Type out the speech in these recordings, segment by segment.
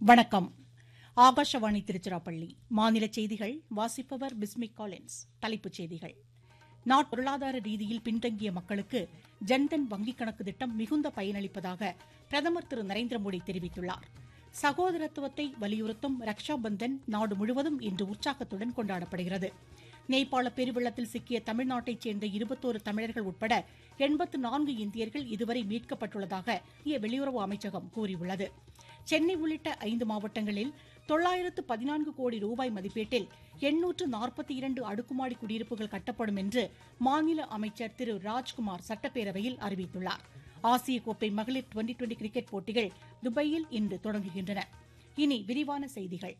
வணக்கம் ஆகாஷவாணி திருச்சிராப்பள்ளி மாநில செய்திகள் வாசிப்பவர் பிஸ்மிக் காலின்ஸ் தலைப்புச் செய்திகள் நாட்டு பொருளாதார ரீதியில் பின்தங்கிய மக்களுக்கு ஜன்தன் வங்கிக் கணக்கு திட்டம் மிகுந்த பயனளிப்பதாக பிரதமர் திரு நரேந்திர மோடி தெரிவித்துள்ளார் சகோதரத்துவத்தை வலியுறுத்தும் ரக்ஷா பந்தன் நாடு முழுவதும் இன்று உற்சாகத்துடன் கொண்டாடப்படுகிறது நேபாள பெருவெள்ளத்தில் சிக்கிய தமிழ்நாட்டைச் சேர்ந்த இருபத்தோரு தமிழர்கள் உட்பட எண்பத்து நான்கு இந்தியர்கள் இதுவரை மீட்கப்பட்டுள்ளதாக இந்திய வெளியுறவு அமைச்சகம் கூறியுள்ளது சென்னை உள்ளிட்ட ஐந்து மாவட்டங்களில் தொள்ளாயிரத்து பதினான்கு கோடி ரூபாய் மதிப்பீட்டில் எண்ணூற்று நாற்பத்தி இரண்டு அடுக்குமாடி குடியிருப்புகள் கட்டப்படும் என்று மாநில அமைச்சர் திரு ராஜ்குமார் சட்டப்பேரவையில் அறிவித்துள்ளார் ஆசிய கோப்பை மகளிர் டுவெண்டி டுவெண்டி கிரிக்கெட் போட்டிகள் துபாயில் இன்று தொடங்குகின்றன இனி விரிவான செய்திகள்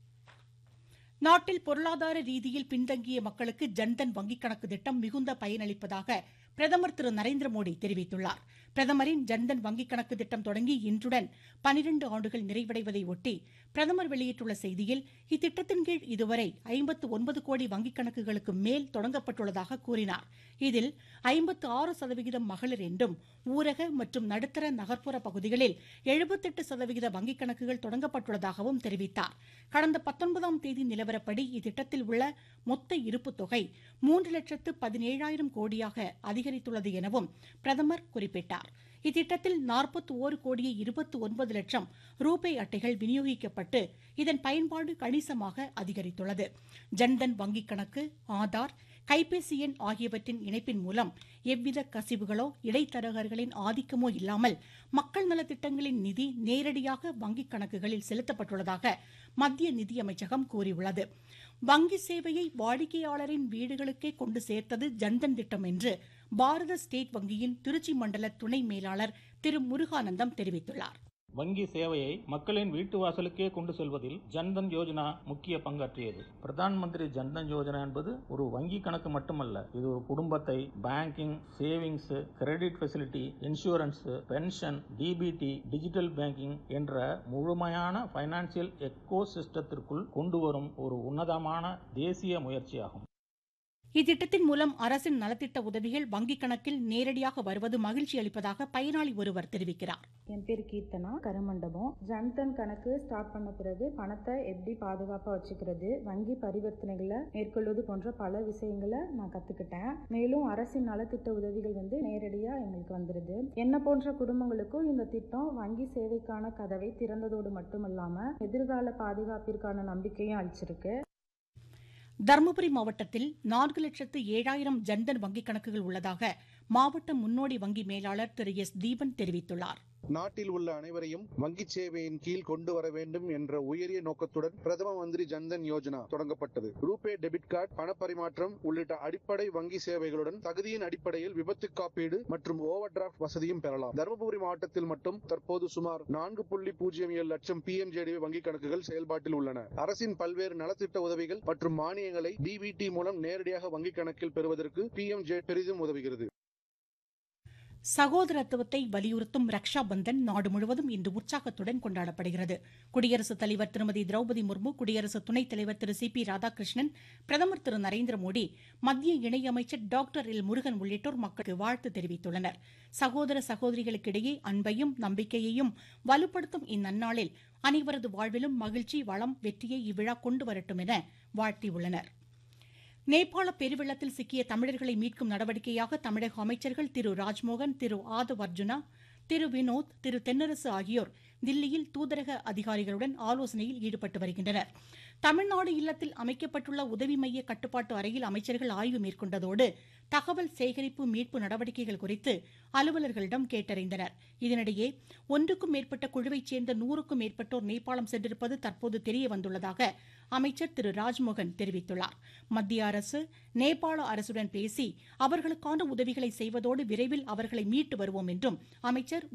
நாட்டில் பொருளாதார ரீதியில் பின்தங்கிய மக்களுக்கு ஜன்தன் வங்கிக் கணக்கு திட்டம் மிகுந்த பயனளிப்பதாக பிரதமர் திரு நரேந்திர மோடி தெரிவித்துள்ளார் பிரதமரின் ஜன்தன் வங்கிக் கணக்கு திட்டம் தொடங்கி இன்றுடன் பனிரண்டு ஆண்டுகள் நிறைவடைவதை ஒட்டி பிரதமர் வெளியிட்டுள்ள செய்தியில் இத்திட்டத்தின் கீழ் இதுவரை ஐம்பத்து ஒன்பது கோடி வங்கிக் கணக்குகளுக்கு மேல் தொடங்கப்பட்டுள்ளதாக கூறினார் இதில் ஐம்பத்து ஆறு சதவிகிதம் மகளிர் என்றும் ஊரக மற்றும் நடுத்தர நகர்ப்புற பகுதிகளில் எழுபத்தெட்டு சதவிகித வங்கிக் கணக்குகள் தொடங்கப்பட்டுள்ளதாகவும் தெரிவித்தார் கடந்த பத்தொன்பதாம் தேதி நிலவரப்படி இத்திட்டத்தில் உள்ள மொத்த இருப்பு தொகை மூன்று லட்சத்து பதினேழாயிரம் கோடியாக அதிகரித்துள்ளது எனவும் பிரதமர் குறிப்பிட்டார் இத்திட்டத்தில் நாற்பத்தி ஓரு கோடியே இருபத்தி ஒன்பது லட்சம் ரூபே அட்டைகள் விநியோகிக்கப்பட்டு இதன் பயன்பாடு கணிசமாக அதிகரித்துள்ளது ஜன்தன் வங்கிக் கணக்கு ஆதார் கைபேசி எண் ஆகியவற்றின் இணைப்பின் மூலம் எவ்வித கசிவுகளோ இடைத்தரகர்களின் ஆதிக்கமோ இல்லாமல் மக்கள் நலத்திட்டங்களின் நிதி நேரடியாக வங்கிக் கணக்குகளில் செலுத்தப்பட்டுள்ளதாக மத்திய நிதியமைச்சகம் கூறியுள்ளது வங்கி சேவையை வாடிக்கையாளரின் வீடுகளுக்கே கொண்டு சேர்த்தது ஜன்தன் திட்டம் என்று பாரத ஸ்டேட் வங்கியின் திருச்சி மண்டல துணை மேலாளர் திரு முருகானந்தம் தெரிவித்துள்ளார் வங்கி சேவையை மக்களின் வீட்டு வாசலுக்கே கொண்டு செல்வதில் ஜன்தன் யோஜனா முக்கிய பங்காற்றியது பிரதான் மந்திரி ஜன்தன் யோஜனா என்பது ஒரு வங்கி கணக்கு மட்டுமல்ல இது ஒரு குடும்பத்தை banking savings credit facility insurance pension DBT digital banking என்ற முழுமையான பைனான்சியல் எக்கோ சிஸ்டத்திற்குள் கொண்டு வரும் ஒரு உன்னதமான தேசிய முயற்சியாகும் இத்திட்டத்தின் மூலம் அரசின் நலத்திட்ட உதவிகள் வங்கிக் கணக்கில் நேரடியாக வருவது மகிழ்ச்சி அளிப்பதாக பயனாளி ஒருவர் தெரிவிக்கிறார் என் பேர் கீர்த்தனா கருமண்டபம் ஜன்தன் கணக்கு ஸ்டார்ட் பண்ண பிறகு பணத்தை எப்படி பாதுகாப்பாக வச்சுக்கிறது வங்கி பரிவர்த்தனைகளை மேற்கொள்வது போன்ற பல விஷயங்களை நான் கற்றுக்கிட்டேன் மேலும் அரசின் நலத்திட்ட உதவிகள் வந்து நேரடியாக எங்களுக்கு வந்துடுது என்ன போன்ற குடும்பங்களுக்கும் இந்த திட்டம் வங்கி சேவைக்கான கதவை திறந்ததோடு மட்டுமல்லாமல் எதிர்கால பாதுகாப்பிற்கான நம்பிக்கையும் அளிச்சிருக்கு தருமபுரி மாவட்டத்தில் நான்கு லட்சத்து ஏழாயிரம் ஜன்தன் வங்கிக் கணக்குகள் உள்ளதாக மாவட்ட முன்னோடி வங்கி மேலாளர் திரு எஸ் தீபன் தெரிவித்துள்ளார் நாட்டில் உள்ள அனைவரையும் வங்கி சேவையின் கீழ் கொண்டு வர வேண்டும் என்ற உயரிய நோக்கத்துடன் பிரதம மந்திரி ஜன்தன் யோஜனா தொடங்கப்பட்டது ரூபே டெபிட் கார்டு பணப்பரிமாற்றம் உள்ளிட்ட அடிப்படை வங்கி சேவைகளுடன் தகுதியின் அடிப்படையில் விபத்து காப்பீடு மற்றும் ஓவர் டிராப்ட் வசதியும் பெறலாம் தருமபுரி மாவட்டத்தில் மட்டும் தற்போது சுமார் நான்கு புள்ளி பூஜ்ஜியம் ஏழு லட்சம் பிஎம்ஜேடி வங்கி கணக்குகள் செயல்பாட்டில் உள்ளன அரசின் பல்வேறு நலத்திட்ட உதவிகள் மற்றும் மானியங்களை டிபிடி மூலம் நேரடியாக வங்கி கணக்கில் பெறுவதற்கு பிஎம்ஜே பெரிதும் உதவுகிறது சகோதரத்துவத்தை வலியுறுத்தும் ரக்ஷா பந்தன் நாடு முழுவதும் இன்று உற்சாகத்துடன் கொண்டாடப்படுகிறது குடியரசுத் தலைவர் திருமதி திரௌபதி முர்மு குடியரசு துணைத் தலைவர் திரு சி பி ராதாகிருஷ்ணன் பிரதமர் திரு நரேந்திர மோடி மத்திய இணையமைச்சர் டாக்டர் எல் முருகன் உள்ளிட்டோர் மக்களுக்கு வாழ்த்து தெரிவித்துள்ளனர் சகோதர சகோதரிகளுக்கிடையே அன்பையும் நம்பிக்கையையும் வலுப்படுத்தும் இந்நன்னாளில் அனைவரது வாழ்விலும் மகிழ்ச்சி வளம் வெற்றியை இவ்விழா கொண்டு வரட்டும் என வாழ்த்தியுள்ளனா் நேபாள பெருவெள்ளத்தில் சிக்கிய தமிழர்களை மீட்கும் நடவடிக்கையாக தமிழக அமைச்சர்கள் திரு ராஜ்மோகன் திரு ஆதவ் அர்ஜுனா திரு வினோத் திரு தென்னரசு ஆகியோர் தில்லியில் தூதரக அதிகாரிகளுடன் ஆலோசனையில் ஈடுபட்டு வருகின்றனர் தமிழ்நாடு இல்லத்தில் அமைக்கப்பட்டுள்ள உதவி மைய கட்டுப்பாட்டு அறையில் அமைச்சர்கள் ஆய்வு மேற்கொண்டதோடு தகவல் சேகரிப்பு மீட்பு நடவடிக்கைகள் குறித்து அலுவலர்களிடம் கேட்டறிந்தனர் இதனிடையே ஒன்றுக்கும் மேற்பட்ட குழுவைச் சேர்ந்த நூறுக்கும் மேற்பட்டோர் நேபாளம் சென்றிருப்பது தற்போது தெரிய வந்துள்ளதாக அமைச்சர் திரு ராஜ்மோகன் தெரிவித்துள்ளார் மத்திய அரசு நேபாள அரசுடன் பேசி அவர்களுக்கான உதவிகளை செய்வதோடு விரைவில் அவர்களை மீட்டு வருவோம் என்றும் அமைச்சர்